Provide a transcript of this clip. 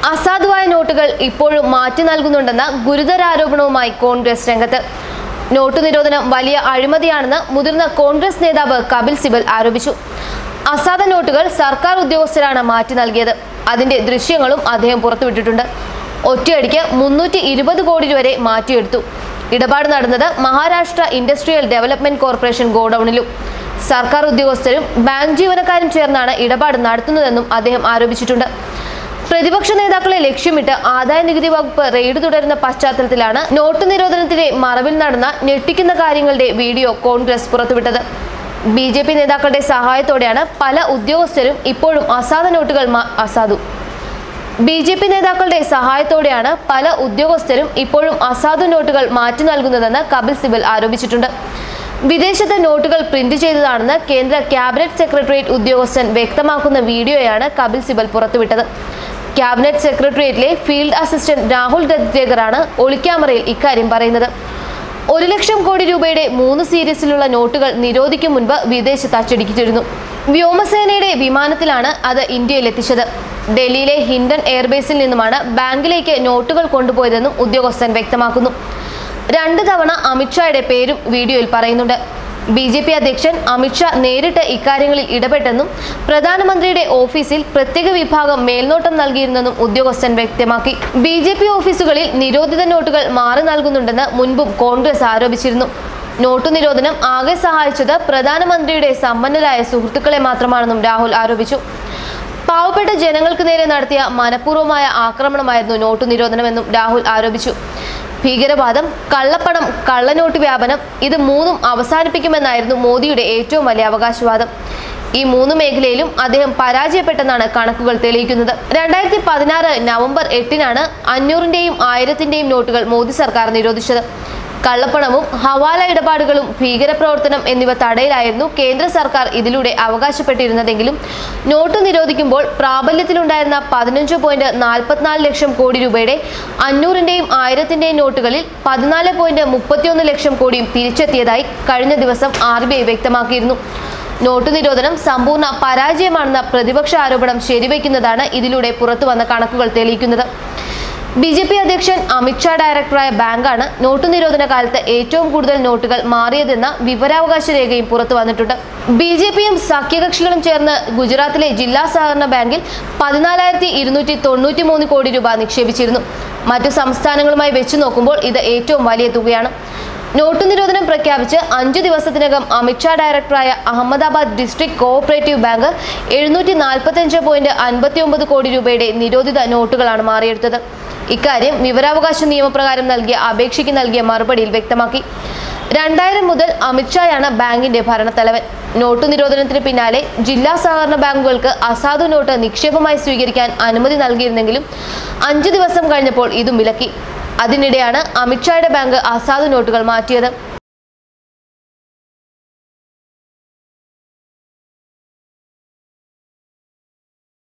അസാധുവായ നോട്ടുകൾ ഇപ്പോഴും മാറ്റി നൽകുന്നുണ്ടെന്ന ഗുരുതര ആരോപണവുമായി കോൺഗ്രസ് രംഗത്ത് നോട്ട് നിരോധനം വലിയ അഴിമതിയാണെന്ന് മുതിർന്ന കോൺഗ്രസ് നേതാവ് കപിൽ സിബൽ ആരോപിച്ചു അസാധ നോട്ടുകൾ സർക്കാർ ഉദ്യോഗസ്ഥരാണ് മാറ്റി നൽകിയത് അതിന്റെ ദൃശ്യങ്ങളും അദ്ദേഹം പുറത്തുവിട്ടിട്ടുണ്ട് ഒറ്റയടിക്ക് മുന്നൂറ്റി ഇരുപത് കോടി വരെ മാറ്റിയെടുത്തു ഇടപാട് നടന്നത് മഹാരാഷ്ട്ര ഇൻഡസ്ട്രിയൽ ഡെവലപ്മെന്റ് കോർപ്പറേഷൻ ഗോഡൌണിലും സർക്കാർ ഉദ്യോഗസ്ഥരും ബാങ്ക് ജീവനക്കാരും ചേർന്നാണ് ഇടപാട് നടത്തുന്നതെന്നും അദ്ദേഹം ആരോപിച്ചിട്ടുണ്ട് പ്രതിപക്ഷ നേതാക്കളെ ലക്ഷ്യമിട്ട് ആദായ നികുതി വകുപ്പ് റെയ്ഡ് തുടരുന്ന പശ്ചാത്തലത്തിലാണ് നോട്ട് നിരോധനത്തിന്റെ മറവിൽ നടന്ന ഞെട്ടിക്കുന്ന കാര്യങ്ങളുടെ വീഡിയോ കോൺഗ്രസ് പുറത്തുവിട്ടത് ബി ജെ പി നേതാക്കളുടെ സഹായത്തോടെയാണ് പല ഉദ്യോഗസ്ഥരും ഇപ്പോഴും അസാധ നോട്ടുകൾ മാ- അസാധു ബി ജെ പി നേതാക്കളുടെ സഹായത്തോടെയാണ് പല ഉദ്യോഗസ്ഥരും ഇപ്പോഴും അസാധു നോട്ടുകൾ മാറ്റി നൽകുന്നതെന്ന് കപിൽ സിബൽ ആരോപിച്ചിട്ടുണ്ട് വിദേശത്തെ നോട്ടുകൾ പ്രിന്റ് ചെയ്തതാണെന്ന് കേന്ദ്ര ക്യാബിനറ്റ് സെക്രട്ടേറിയറ്റ് ഉദ്യോഗസ്ഥൻ വ്യക്തമാക്കുന്ന വീഡിയോയാണ് കപിൽ സിബൽ പുറത്തുവിട്ടത് ക്യാബിനറ്റ് സെക്രട്ടേറിയറ്റിലെ ഫീൽഡ് അസിസ്റ്റന്റ് രാഹുൽ രദ്ഗറാണ് ഒളിക്യാമറയിൽ ഇക്കാര്യം പറയുന്നത് ഒരു ലക്ഷം കോടി രൂപയുടെ മൂന്ന് സീരീസിലുള്ള നോട്ടുകൾ നിരോധിക്കും മുൻപ് വിദേശത്ത് അച്ചടിച്ചിരുന്നു വ്യോമസേനയുടെ വിമാനത്തിലാണ് അത് ഇന്ത്യയിൽ എത്തിച്ചത് ഡൽഹിയിലെ ഹിൻഡൻ എയർബേസിൽ നിന്നുമാണ് ബാങ്കിലേക്ക് നോട്ടുകൾ കൊണ്ടുപോയതെന്നും ഉദ്യോഗസ്ഥൻ വ്യക്തമാക്കുന്നു രണ്ട് തവണ അമിത്ഷായുടെ പേരും വീഡിയോയിൽ പറയുന്നുണ്ട് ബി ജെ പി അധ്യക്ഷൻ അമിത്ഷാ നേരിട്ട് ഇക്കാര്യങ്ങളിൽ ഇടപെട്ടെന്നും പ്രധാനമന്ത്രിയുടെ ഓഫീസിൽ പ്രത്യേക വിഭാഗം മേൽനോട്ടം നൽകിയിരുന്നെന്നും ഉദ്യോഗസ്ഥൻ വ്യക്തമാക്കി ബി ജെ പി ഓഫീസുകളിൽ നിരോധിത നോട്ടുകൾ മാറി നൽകുന്നുണ്ടെന്ന് മുൻപും കോൺഗ്രസ് ആരോപിച്ചിരുന്നു നോട്ടു നിരോധനം ആകെ സഹായിച്ചത് പ്രധാനമന്ത്രിയുടെ സമ്പന്നരായ സുഹൃത്തുക്കളെ മാത്രമാണെന്നും രാഹുൽ ആരോപിച്ചു പാവപ്പെട്ട ജനങ്ങൾക്ക് നേരെ നടത്തിയ മനഃപൂർവ്വമായ ആക്രമണമായിരുന്നു നോട്ടു നിരോധനമെന്നും രാഹുൽ ആരോപിച്ചു ഭീകരവാദം കള്ളപ്പണം കള്ളനോട്ട് വ്യാപനം ഇത് മൂന്നും അവസാനിപ്പിക്കുമെന്നായിരുന്നു മോദിയുടെ ഏറ്റവും വലിയ അവകാശവാദം ഈ മൂന്ന് മേഖലയിലും അദ്ദേഹം പരാജയപ്പെട്ടെന്നാണ് കണക്കുകൾ തെളിയിക്കുന്നത് രണ്ടായിരത്തി പതിനാറ് നവംബർ എട്ടിനാണ് അഞ്ഞൂറിന്റെയും ആയിരത്തിന്റെയും നോട്ടുകൾ മോദി സർക്കാർ നിരോധിച്ചത് കള്ളപ്പണവും ഹവാല ഇടപാടുകളും ഭീകരപ്രവർത്തനം എന്നിവ തടയലായിരുന്നു കേന്ദ്ര സർക്കാർ ഇതിലൂടെ അവകാശപ്പെട്ടിരുന്നതെങ്കിലും നോട്ട് നിരോധിക്കുമ്പോൾ പ്രാബല്യത്തിലുണ്ടായിരുന്ന പതിനഞ്ച് പോയിന്റ് നാൽപ്പത്തിനാല് ലക്ഷം കോടി രൂപയുടെ അഞ്ഞൂറിന്റെയും ആയിരത്തിന്റെയും നോട്ടുകളിൽ പതിനാല് പോയിന്റ് മുപ്പത്തിയൊന്ന് ലക്ഷം കോടിയും തിരിച്ചെത്തിയതായി കഴിഞ്ഞ ദിവസം ആർ ബി ഐ വ്യക്തമാക്കിയിരുന്നു നോട്ട് നിരോധനം സമ്പൂർണ്ണ പരാജയമാണെന്ന പ്രതിപക്ഷ ആരോപണം ശരിവയ്ക്കുന്നതാണ് ഇതിലൂടെ പുറത്തുവന്ന കണക്കുകൾ തെളിയിക്കുന്നത് ബി ജെ പി അധ്യക്ഷൻ അമിത്ഷാ ഡയറക്ടറായ ബാങ്കാണ് നോട്ട് നിരോധന കാലത്ത് ഏറ്റവും കൂടുതൽ നോട്ടുകൾ മാറിയതെന്ന വിവരാവകാശ രേഖയും പുറത്തു വന്നിട്ടുണ്ട് ബി ജെ പിയും സഖ്യകക്ഷികളും ചേർന്ന് ഗുജറാത്തിലെ ജില്ലാ സഹകരണ ബാങ്കിൽ പതിനാലായിരത്തി ഇരുന്നൂറ്റി തൊണ്ണൂറ്റി മൂന്ന് കോടി രൂപ നിക്ഷേപിച്ചിരുന്നു മറ്റു സംസ്ഥാനങ്ങളുമായി വെച്ചു നോക്കുമ്പോൾ ഇത് ഏറ്റവും വലിയ തുകയാണ് നോട്ട് നിരോധനം പ്രഖ്യാപിച്ച് അഞ്ചു ദിവസത്തിനകം അമിത്ഷാ ഡയറക്ടറായ അഹമ്മദാബാദ് ഡിസ്ട്രിക്ട് കോഓപ്പറേറ്റീവ് ബാങ്ക് എഴുന്നൂറ്റി നാൽപ്പത്തഞ്ച് പോയിന്റ് അൻപത്തി ഒമ്പത് കോടി രൂപയുടെ നിരോധിത നോട്ടുകളാണ് മാറിയെടുത്തത് ഇക്കാര്യം വിവരാവകാശ നിയമപ്രകാരം നൽകിയ അപേക്ഷയ്ക്ക് നൽകിയ മറുപടിയിൽ വ്യക്തമാക്കി രണ്ടായിരം മുതൽ അമിത്ഷായാണ് ബാങ്കിന്റെ ഭരണത്തലവൻ നോട്ട് നിരോധനത്തിന് പിന്നാലെ ജില്ലാ സഹകരണ ബാങ്കുകൾക്ക് അസാധു നോട്ട് നിക്ഷേപമായി സ്വീകരിക്കാൻ അനുമതി നൽകിയിരുന്നെങ്കിലും അഞ്ചു ദിവസം കഴിഞ്ഞപ്പോൾ ഇതും വിലക്കി അതിനിടെയാണ് അമിത്ഷായുടെ ബാങ്ക് അസാധു നോട്ടുകൾ മാറ്റിയത്